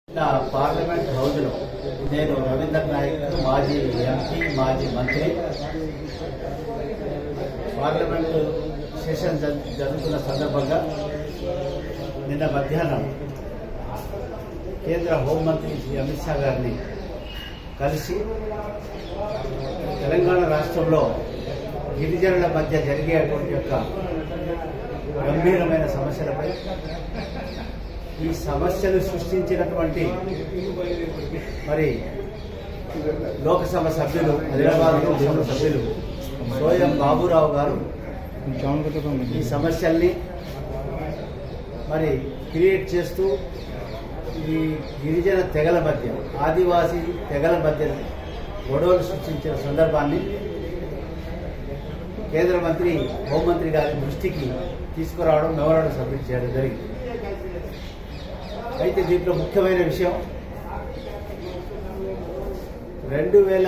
నా పార్లమెంట్ హౌజ్లో నేను రవీందర్ నాయక్ మాజీ ఎంపీ మాజీ మంత్రి పార్లమెంట్ సెషన్ జరు- జరుగుతున్న సందర్భంగా నిన్న మధ్యాహ్నం కేంద్ర హోంమంత్రి శ్రీ అమిత్ షా గారిని కలిసి తెలంగాణ రాష్ట్రంలో గిరిజనుల మధ్య జరిగేటువంటి యొక్క గంభీరమైన సమస్యలపై ఈ సమస్యలు సృష్టించినటువంటి మరి లోకసభ సభ్యులు హైదరాబాద్ లోకసభ సభ్యులు సోయం బాబురావు గారు ఈ సమస్యల్ని మరి క్రియేట్ చేస్తూ ఈ గిరిజన తెగల మధ్య ఆదివాసీ తెగల మధ్య గొడవలు సృష్టించిన సందర్భాన్ని కేంద్ర మంత్రి హోంమంత్రి గారి దృష్టికి తీసుకురావడం మెమోరాండం సబ్మిట్ చేయడం జరిగింది అయితే దీంట్లో ముఖ్యమైన విషయం రెండు వేల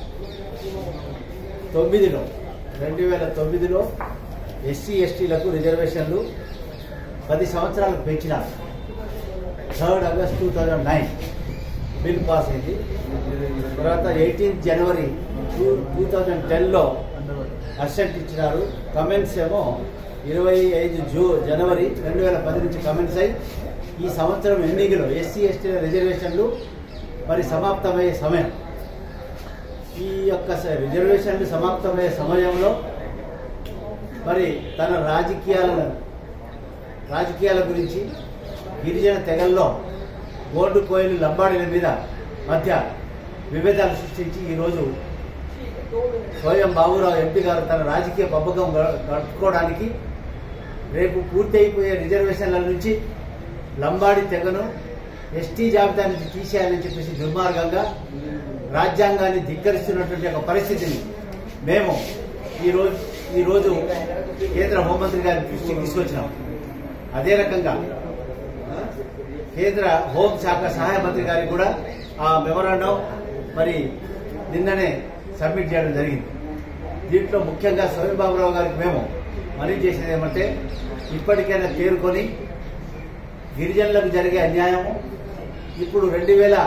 తొమ్మిదిలో రెండు వేల తొమ్మిదిలో ఎస్సీ ఎస్టీలకు రిజర్వేషన్లు పది సంవత్సరాలకు పెంచినారు third August two thousand nine bill pass అయింది తర్వాత eighteenth January two two thousand టెన్లో అసెంట్ ఇచ్చినారు కమెంట్స్ ఏమో ఇరవై ఐదు జూ జనవరి రెండు వేల పది నుంచి కమెంట్స్ అయి ఈ సంవత్సరం ఎండింగ్లో ఎస్సీ ఎస్టీల రిజర్వేషన్లు మరి సమాప్తమయ్యే సమయం ఈ యొక్క స- రిజర్వేషన్లు సమాప్తమయ్యే సమయంలో మరి తన రాజకీయాలను రాజకీయాల గురించి గిరిజన తెగల్లో గోల్డ్ కోయిలు లంబాడీల మీద మధ్య విభేదాలు సృష్టించి ఈరోజు స్వయం బాబురావు ఎంపీ గారు తన రాజకీయ పబ్బకం గ- గడుపుకోవడానికి రేపు పూర్తి అయిపోయే రిజర్వేషన్ల నుంచి లంబాడి తెగను ఎస్టీ జాబితా నుంచి తీసేయాలని చెప్పేసి దుర్మార్గంగా రాజ్యాంగాన్ని ధిక్కరిస్తున్నటువంటి ఒక పరిస్థితిని మేము ఈరోజు ఈరోజు కేంద్ర హోంమంత్రి గారి దృష్టికి తీసుకొచ్చినాం అదే రకంగా కేంద్ర హోంశాఖ సహాయ మంత్రి గారికి కూడా ఆ మెమరాండం మరి నిన్ననే సబ్మిట్ చేయడం జరిగింది దీంట్లో ముఖ్యంగా స్వయం బాబురావు గారికి మేము మనవి చేసేది ఏమంటే ఇప్పటికైనా తేరుకొని గిరిజనులకు జరిగే అన్యాయము ఇప్పుడు రెండు వేల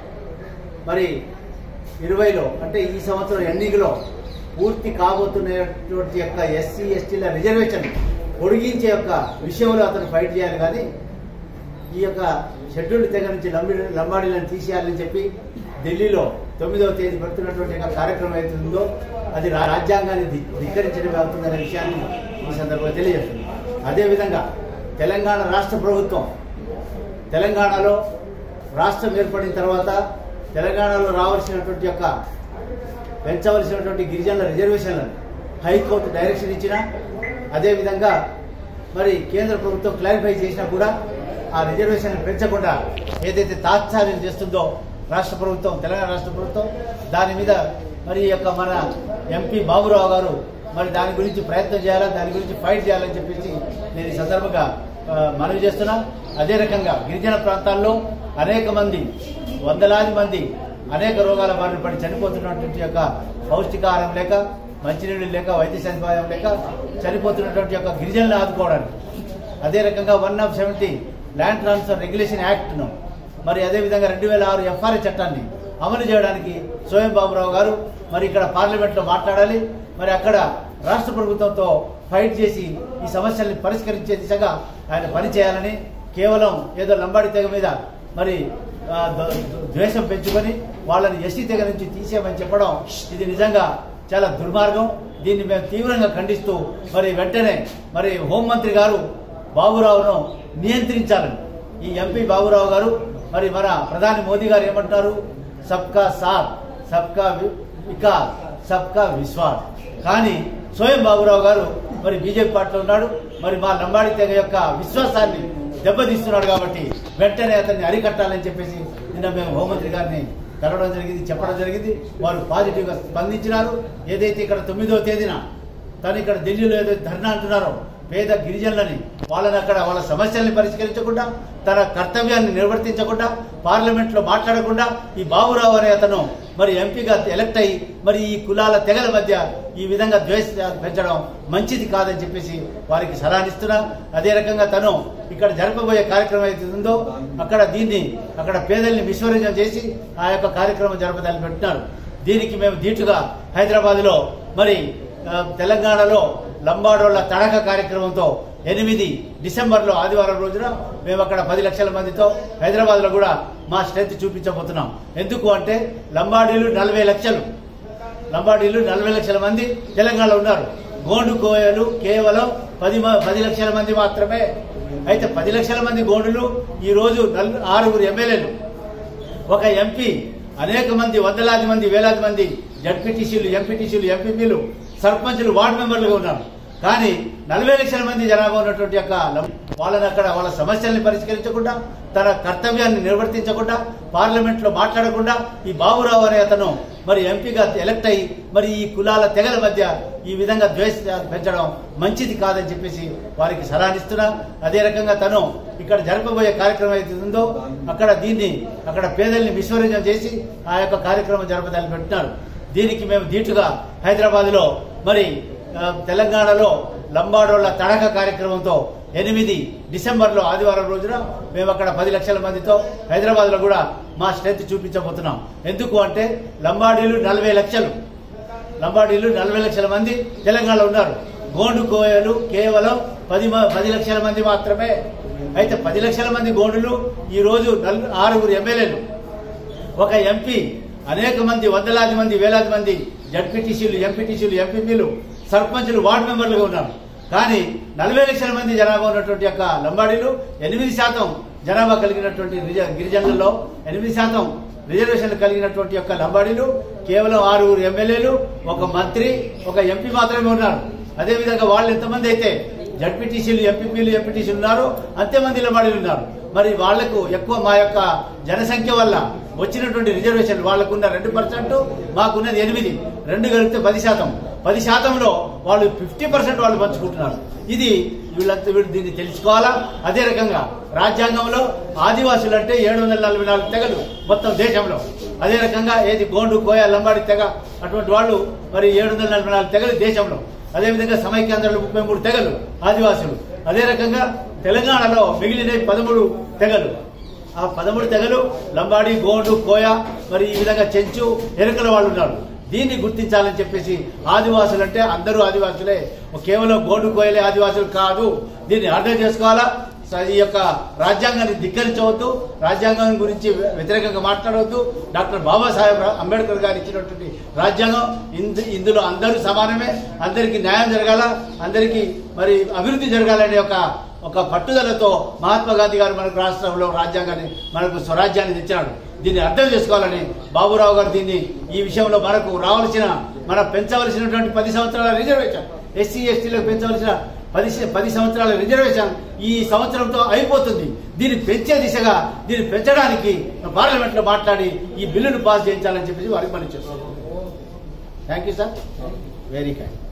మరి ఇరవైలో అంటే ఈ సంవత్సరం ఎండింగ్లో పూర్తి కాబోతున్నటువంటి యొక్క ఎస్సీ ఎస్టీల రిజర్వేషన్ పొడిగించే యొక్క విషయంలో అతను ఫైట్ చేయాలి కానీ ఈ యొక్క షెడ్యూల్డ్ తెగ నుంచి లంబి లంబాడీలను తీసేయాలని చెప్పి ఢిల్లీలో తొమ్మిదవ తేదీ పెడుతున్నటువంటి యొక్క కార్యక్రమం అయితే ఉందో అది రా- రాజ్యాంగాన్ని ధి- ధిక్కరించడమే అవుతుందనే విషయాన్ని ఈ సందర్భంగా తెలియజేస్తుంది అదేవిధంగా తెలంగాణ రాష్ట్ర ప్రభుత్వం తెలంగాణలో రాష్ట్రం ఏర్పడిన తర్వాత తెలంగాణలో రావాల్సినటువంటి యొక్క పెంచవలసినటువంటి గిరిజనుల రిజర్వేషన్లను హైకోర్టు డైరెక్షన్ ఇచ్చిన అదేవిధంగా మరి కేంద్ర ప్రభుత్వం క్లారిఫై చేసినా కూడా ఆ రిజర్వేషన్ పెంచకుండా ఏదైతే తాత్సార్యం చేస్తుందో రాష్ట్ర ప్రభుత్వం తెలంగాణ రాష్ట్ర ప్రభుత్వం దాని మీద మరి ఈ యొక్క మన ఎంపీ బాబురావు గారు మరి దాని గురించి ప్రయత్నం చేయాలా దాని గురించి ఫైట్ చేయాలని చెప్పేసి నేను ఈ సందర్భంగా ఆ, మనవి చేస్తున్నా అదే రకంగా గిరిజన ప్రాంతాల్లో అనేక మంది వందలాది మంది అనేక రోగాల బారిన పడి చనిపోతున్నటువంటి యొక్క పౌష్టికాహారం లేక మంచినీళ్ళు లేక వైద్య సదుపాయం లేక చనిపోతున్నటువంటి యొక్క గిరిజనులు ఆదుకోవడానికి అదే రకంగా one of seventy land transfer regulation యాక్ట్ను మరి అదేవిధంగా రెండు వేల ఆరు ఎఫ్ఆర్ఏ చట్టాన్ని అమలు చేయడానికి స్వయం బాబురావు గారు మరి ఇక్కడ పార్లమెంట్లో మాట్లాడాలి మరి అక్కడ రాష్ట్ర ప్రభుత్వంతో ఫైట్ చేసి ఈ సమస్యల్ని పరిష్కరించే దిశగా ఆయన పనిచేయాలని కేవలం ఏదో లంబాడి తెగ మీద మరి ఆ, ద- ద్వేషం పెంచుకొని వాళ్ళని ఎస్సీ తెగ నుంచి తీసేయమని చెప్పడం ఇది నిజంగా చాలా దుర్మార్గం దీన్ని మేము తీవ్రంగా ఖండిస్తూ మరి వెంటనే మరి హోంమంత్రి గారు బాబురావును నియంత్రించాలని ఈ ఎంపీ బాబురావు గారు మరి మన ప్రధాని మోదీ గారు ఏమంటారు సబ్కా సాత్ సబ్కా వి- వికాస్ సబ్కా విశ్వాస్ కానీ స్వయం బాబురావు గారు మరి బీజేపీ పార్టీలో ఉన్నాడు మరి మా లంబాడి తెగ యొక్క విశ్వాసాన్ని దెబ్బతీస్తున్నాడు కాబట్టి వెంటనే అతన్ని అరికట్టాలని చెప్పేసి నిన్న మేము హోంమంత్రి గారిని కలవడం జరిగింది చెప్పడం జరిగింది వారు పాజిటివ్ గా స్పందించినారు ఏదైతే ఇక్కడ తొమ్మిదవ తేదీన తను ఇక్కడ ఢిల్లీలో ఏదైతే ధర్నా అంటున్నారో పేద గిరిజనులని వాళ్ళని అక్కడ వాళ్ళ సమస్యల్ని పరిష్కరించకుండా తన కర్తవ్యాన్ని నిర్వర్తించకుండా పార్లమెంట్ లో మాట్లాడకుండా ఈ బాబురావు అనే అతను మరి ఎంపీగా ఎలక్ట్ అయ్యి మరి ఈ కులాల తెగల మధ్య ఈ విధంగా ద్వేషాలు పెంచడం మంచిది కాదని చెప్పేసి వారికి సలహానిస్తున్నా అదే రకంగా తను ఇక్కడ జరపబోయే కార్యక్రమం అయితే ఉందో అక్కడ దీన్ని అక్కడ పేదల్ని విస్మరించం చేసి ఆ యొక్క కార్యక్రమం జరపదాన్ని పెట్టినారు దీనికి మేము ధీటుగా హైదరాబాద్ లో మరి ఆ, తెలంగాణలో లంబాడోళ్ల తడక కార్యక్రమంతో ఎనిమిది డిసెంబర్లో ఆదివారం రోజున మేము అక్కడ పది లక్షల మందితో హైదరాబాద్ లో కూడా మా స్ట్రెంత్ చూపించబోతున్నాం ఎందుకు అంటే లంబాడీలు నలభై లక్షలు లంబాడీలు నలభై లక్షల మంది తెలంగాణలో ఉన్నారు గోండు కోయలు కేవలం పది మ- పది లక్షల మంది మాత్రమే అయితే పది లక్షల మంది గోండులు ఈ రోజు నలు- ఆరుగురు ఎమ్మెల్యేలు ఒక ఎంపీ అనేక మంది వందలాది మంది వేలాది మంది జడ్పీటీసీలు ఎంపీటీసీలు ఎంపీపీలు సర్పంచులు వార్డు మెంబర్లుగా ఉన్నారు కానీ నలభై లక్షల మంది జనాభా ఉన్నటువంటి యొక్క లం- వాళ్ళని అక్కడ వాళ్ళ సమస్యల్ని పరిష్కరించకుండా తన కర్తవ్యాన్ని నిర్వర్తించకుండా పార్లమెంట్ లో మాట్లాడకుండా ఈ బాబురావు అనే అతను మరి ఎంపీగా ఎలక్ట్ అయ్యి మరి ఈ కులాల తెగల మధ్య ఈ విధంగా ద్వేషాలు పెంచడం మంచిది కాదని చెప్పేసి వారికి సలహానిస్తున్నా అదే రకంగా తను ఇక్కడ జరపబోయే కార్యక్రమం అయితే ఉందో అక్కడ దీన్ని అక్కడ పేదల్ని విస్మరించం చేసి ఆ యొక్క కార్యక్రమం జరపదాన్ని పెట్టినారు దీనికి మేము ధీటుగా హైదరాబాద్ లో మరి ఆ, తెలంగాణలో లంబాడోళ్ల తడక కార్యక్రమంతో ఎనిమిది డిసెంబర్లో ఆదివారం రోజున మేము అక్కడ పది లక్షల మందితో హైదరాబాద్ లో కూడా మా స్ట్రెంత్ చూపించబోతున్నాం ఎందుకు అంటే లంబాడీలు నలభై లక్షలు లంబాడీలు నలభై లక్షల మంది తెలంగాణలో ఉన్నారు గోండు కోయలు కేవలం పది మ- పది లక్షల మంది మాత్రమే అయితే పది లక్షల మంది గోండులు ఈ రోజు నలు- ఆరుగురు ఎమ్మెల్యేలు ఒక ఎంపీ అనేక మంది వందలాది మంది వేలాది మంది జడ్పీటీసీలు ఎంపీటీసీలు ఎంపీపీలు సర్పంచులు వార్డు మెంబర్లుగా ఉన్నారు కానీ నలభై లక్షల మంది జనాభా ఉన్నటువంటి యొక్క లంబాడీలు ఎనిమిది శాతం జనాభా కలిగినటువంటి రిజ- గిరిజనులలో ఎనిమిది శాతం రిజర్వేషన్లు కలిగినటువంటి యొక్క లంబాడీలు కేవలం ఆరుగురు ఎమ్మెల్యేలు ఒక మంత్రి ఒక ఎంపీ మాత్రమే ఉన్నారు అదేవిధంగా వాళ్ళు ఎంతమంది అయితే జడ్పీటీసీలు ఎంపీపీలు ఎంపీటీసీలు ఉన్నారు అంతేమంది లంబాడీలు ఉన్నారు మరి వాళ్లకు ఎక్కువ మా యొక్క జనసంఖ్య వల్ల వచ్చినటువంటి రిజర్వేషన్ వాళ్ళకున్న రెండు పర్సెంట్ మాకున్నది ఎనిమిది రెండు కలిపితే పది శాతం పది శాతంలో వాళ్ళు ఫిఫ్టీ పర్సెంట్ వాళ్ళు పంచుకుంటున్నారు ఇది వీళ్ళంతా వీళ్ళు దీన్ని తెలుసుకోవాలా అదే రకంగా రాజ్యాంగంలో ఆదివాసులు అంటే ఏడు వందల నలభై నాలుగు తెగలు మొత్తం దేశంలో అదే రకంగా ఏది గోండు కోయ లంబాడి తెగ అటువంటి వాళ్ళు మరి ఏడు వందల నలభై నాలుగు తెగలు దేశంలో అదేవిధంగా సమైక్యాంధ్రలో ముప్పై మూడు తెగలు ఆదివాసులు అదే రకంగా తెలంగాణలో మిగిలిన పదమూడు తెగలు ఆ పదమూడు తెగలు లంబాడి గోండు కోయ మరి ఈ విధంగా చెంచు ఎరుకల వాళ్ళు ఉన్నారు దీన్ని గుర్తించాలని చెప్పేసి ఆదివాసులు అంటే అందరూ ఆదివాసులే కేవలం గోండు కోయలే ఆదివాసులు కాదు దీన్ని అర్థం చేసుకోవాలా స- ఈ యొక్క రాజ్యాంగాన్ని ధిక్కరించవద్దు రాజ్యాంగం గురించి వ్యతిరేకంగా మాట్లాడవద్దు డాక్టర్ బాబాసాహెబ్ రా- అంబేద్కర్ గారు ఇచ్చినటువంటి రాజ్యాంగం ఇందు- ఇందులో అందరూ సమానమే అందరికీ న్యాయం జరగాల అందరికీ మరి అభివృద్ధి జరగాలనే ఒక ఒక పట్టుదలతో మహాత్మా గాంధీ గారు మనకు రాష్ట్రంలో రాజ్యాంగాన్ని మనకు స్వరాజ్యాన్ని తెచ్చాడు దీన్ని అర్థం చేసుకోవాలని బాబురావు గారు దీన్ని ఈ విషయంలో మనకు రావాల్సిన మన పెంచవలసినటువంటి పది సంవత్సరాల రిజర్వేషన్ ఎస్సీ ఎస్టీలకు పెంచవలసిన పది స- పది సంవత్సరాల రిజర్వేషన్ ఈ సంవత్సరంతో అయిపోతుంది దీన్ని పెంచే దిశగా దీన్ని పెంచడానికి పార్లమెంట్ లో మాట్లాడి ఈ బిల్లును పాస్ చేయించాలని చెప్పేసి వారికి పనిచేస్తాం thank you sir very kind